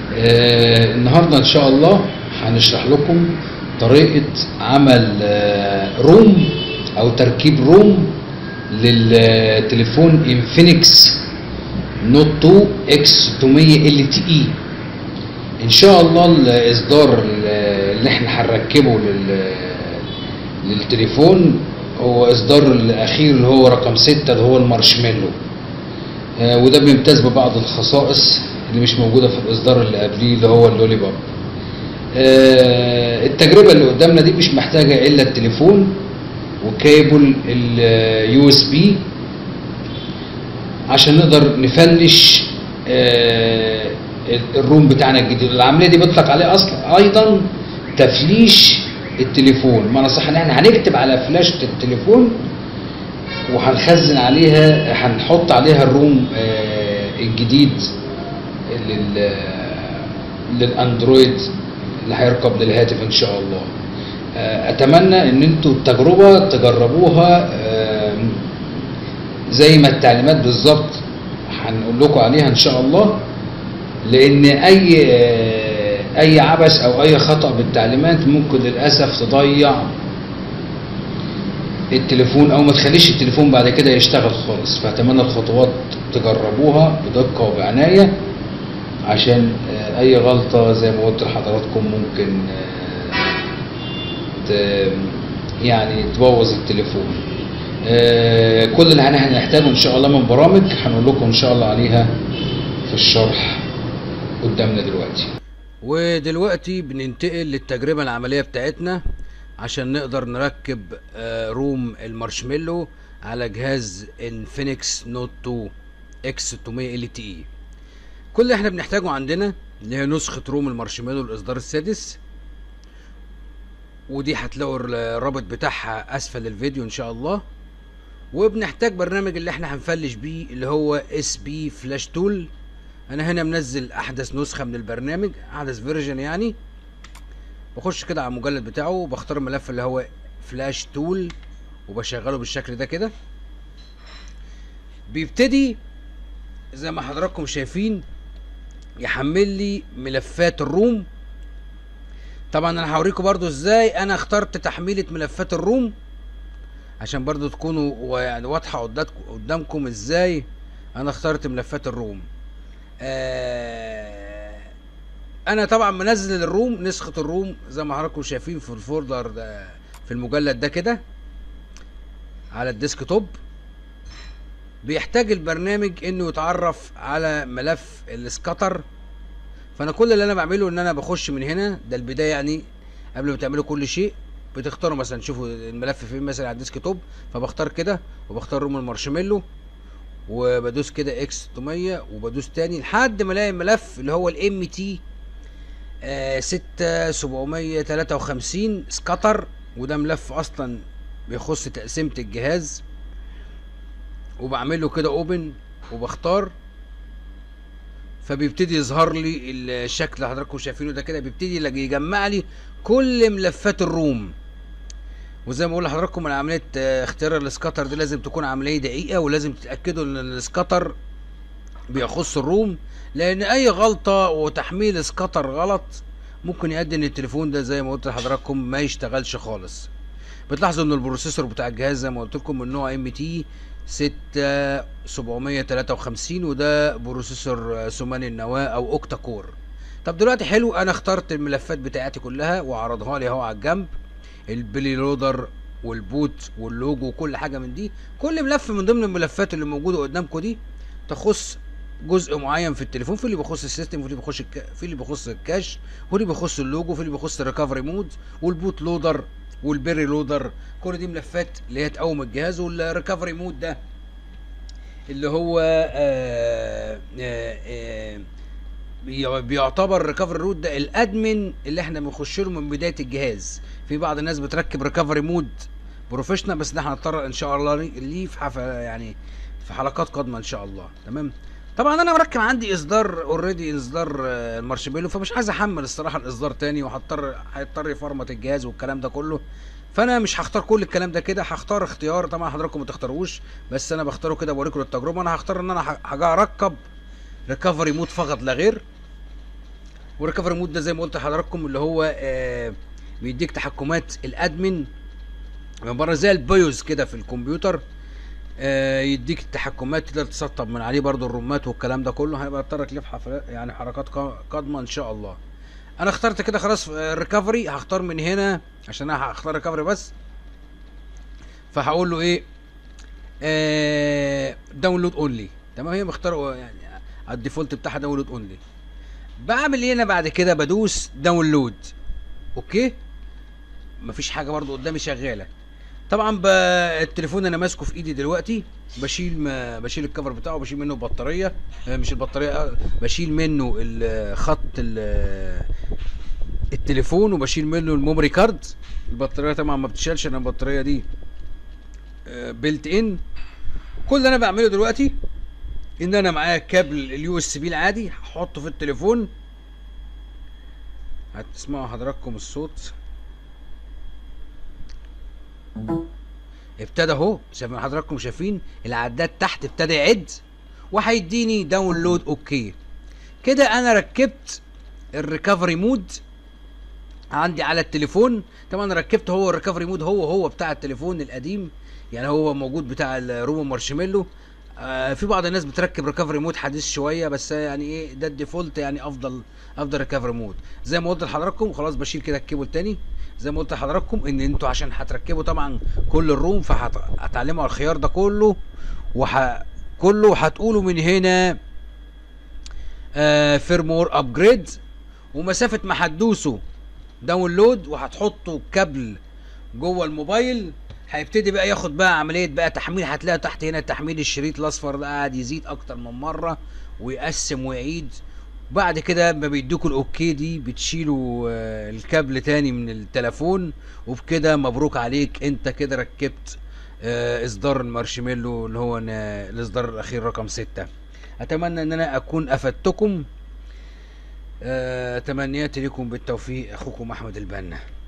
آه، النهارده ان شاء الله هنشرح لكم طريقه عمل آه، روم او تركيب روم للتليفون انفينكس نوت 2 اكس 600 ال تي اي ان شاء الله الاصدار اللي احنا هنركبه لل للتليفون هو اصدار الاخير اللي هو رقم 6 اللي هو المارشميلو آه، وده بيمتاز ببعض الخصائص اللي مش موجوده في الاصدار اللي قبليه اللي هو اللولي باب آه، التجربه اللي قدامنا دي مش محتاجه الا التليفون وكيبل اليو اس بي عشان نقدر نفنش آه، الروم بتاعنا الجديد العمليه دي بيطلق عليها اصلا ايضا تفليش التليفون ما صح ان احنا هنكتب على فلاشه التليفون وهنخزن عليها هنحط عليها الروم آه، الجديد لل للاندرويد اللي هيركب للهاتف ان شاء الله آه، اتمنى ان انتوا التجربه تجربوها آه، زي ما التعليمات بالظبط هنقول لكم عليها ان شاء الله لان اي آه، اي عبث او اي خطا بالتعليمات ممكن للاسف تضيع التليفون او ما تخليش التليفون بعد كده يشتغل خالص فاتمنى الخطوات تجربوها بدقه وبعنايه عشان آه، اي غلطه زي ما قلت لحضراتكم ممكن آه، ت- يعني تبوظ التليفون آه، كل اللي هن- هنحتاجه ان شاء الله من برامج هنقول لكم ان شاء الله عليها في الشرح قدامنا دلوقتي ودلوقتي بننتقل للتجربة العملية بتاعتنا عشان نقدر نركب آه، روم المارشميلو على جهاز انفينكس نوت 2 اكس 600 ال تي اي كل اللي احنا بنحتاجه عندنا اللي هي نسخة روم المارشميلو الاصدار السادس ودي هتلاقوا الرابط بتاعها اسفل الفيديو ان شاء الله وبنحتاج برنامج اللي احنا هنفلش بيه اللي هو اس بي فلاش تول انا هنا منزل احدث نسخه من البرنامج احدث فيرجن يعني بخش كده على المجلد بتاعه وبختار الملف اللي هو فلاش تول وبشغله بالشكل ده كده بيبتدي زي ما حضراتكم شايفين يحمل لي ملفات الروم طبعا انا هوريكم برضو ازاي انا اخترت تحميلة ملفات الروم عشان برضو تكونوا يعني واضحة قدامكم قدامكم ازاي انا اخترت ملفات الروم آه، انا طبعا منزل الروم نسخة الروم زي ما حضراتكم شايفين في الفولدر ده في المجلد ده كده على الديسك توب بيحتاج البرنامج انه يتعرف على ملف السكاتر فانا كل اللي انا بعمله ان انا بخش من هنا ده البدايه يعني قبل ما تعملوا كل شيء بتختاروا مثلا شوفوا الملف فين مثلا على الديسك توب فبختار كده وبختار روم المارشميلو وبدوس كده اكس 600 وبدوس تاني لحد ما الاقي الملف اللي هو الام تي 6753 سكاتر وده ملف اصلا بيخص تقسيمه الجهاز وبعمل له كده اوبن وبختار فبيبتدي يظهر لي الشكل اللي حضراتكم شايفينه ده كده بيبتدي يلاقي- يجمع لي كل ملفات الروم وزي ما بقول لحضراتكم من عمليه آه، اختيار السكاتر دي لازم تكون عمليه دقيقه ولازم تتاكدوا ان السكاتر بيخص الروم لان اي غلطه وتحميل سكاتر غلط ممكن يؤدي ان التليفون ده زي ما قلت لحضراتكم ما يشتغلش خالص بتلاحظوا ان البروسيسور بتاع الجهاز زي ما قلت لكم من نوع ام تي 6753 وده بروسيسور آه، ثماني النواه او اوكتا كور طب دلوقتي حلو انا اخترت الملفات بتاعتي كلها وعرضها لي اهو على الجنب البيلي لودر والبوت واللوجو وكل حاجه من دي كل ملف من ضمن الملفات اللي موجوده قدامكم دي تخص جزء معين في التليفون في اللي بيخص السيستم وفي اللي بيخص الك... في اللي بيخص الكاش واللي بيخص اللوجو في اللي بيخص الريكفري مود والبوت لودر والبيري لودر كل دي ملفات اللي هي تقوم الجهاز والريكفري مود ده اللي هو آه آه آه بي- بيعتبر ريكفري روت ده الادمن اللي احنا بنخش له من بدايه الجهاز في بعض الناس بتركب ريكفري مود بروفيشنال بس ده هنضطر ان شاء الله ليه في حف... يعني في حلقات قادمه ان شاء الله تمام طبعا انا مركب عندي اصدار اوريدي اصدار آه، المارشميلو فمش عايز احمل الصراحه الاصدار تاني وهضطر هيضطر يفرمت الجهاز والكلام ده كله فانا مش هختار كل الكلام ده كده هختار اختيار طبعا حضراتكم ما تختاروش بس انا بختاره كده بوريكم التجربه انا هختار ان انا ه- هاجي اركب ريكفري مود فقط لا غير والريكفري مود ده زي ما قلت لحضراتكم اللي هو آه بيديك تحكمات الادمن من بره زي البيوز كده في الكمبيوتر آه يديك التحكمات تقدر تسطب من عليه برضو الرومات والكلام ده كله هيبقى اتطرق ليه في حفلات يعني حركات قا- قادمه ان شاء الله انا اخترت كده خلاص آه، الريكفري هختار من هنا عشان انا هختار ريكفري بس فهقول له ايه آه داونلود اونلي تمام هي مختار يعني على الديفولت بتاعها داونلود اونلي بعمل ايه انا بعد كده بدوس داونلود اوكي مفيش حاجه برضو قدامي شغاله طبعا ب... التليفون انا ماسكه في ايدي دلوقتي بشيل ما بشيل الكفر بتاعه بشيل منه البطاريه آه، مش البطاريه آه، بشيل منه ال- خط ال- التليفون وبشيل منه الميموري كارد البطاريه طبعا ما بتشالش انا البطاريه دي بيلت ان كل اللي انا بعمله دلوقتي ان انا معايا كابل اليو اس بي العادي هحطه في التليفون هتسمعوا حضراتكم الصوت ابتدى اهو زي ما حضراتكم شايفين العداد تحت ابتدى يعد وهيديني داونلود اوكي كده انا ركبت الريكفري مود عندي على التليفون طبعا ركبت هو الريكفري مود هو هو بتاع التليفون القديم يعني هو موجود بتاع الروبو مارشميلو آه في بعض الناس بتركب ريكفري مود حديث شويه بس يعني ايه ده الديفولت يعني افضل افضل ريكفري مود زي ما قلت لحضراتكم خلاص بشيل كده الكيبل تاني زي ما قلت لحضراتكم ان انتوا عشان هتركبوا طبعا كل الروم فهتعلموا على الخيار ده كله وح كله هتقولوا من هنا آه فيرمور ابجريد ومسافه ما هتدوسوا داونلود وهتحطوا كابل جوه الموبايل هيبتدي بقى ياخد بقى عمليه بقى تحميل هتلاقي تحت هنا تحميل الشريط الاصفر ده قاعد يزيد اكتر من مره ويقسم ويعيد بعد كده ما بيدوكوا الاوكي دي بتشيلوا آه، الكابل تاني من التليفون وبكده مبروك عليك انت كده ركبت آه، اصدار المارشميلو اللي هو نا- الاصدار الاخير رقم ستة اتمنى ان انا اكون افدتكم آه، تمنياتي لكم بالتوفيق اخوكم احمد البنا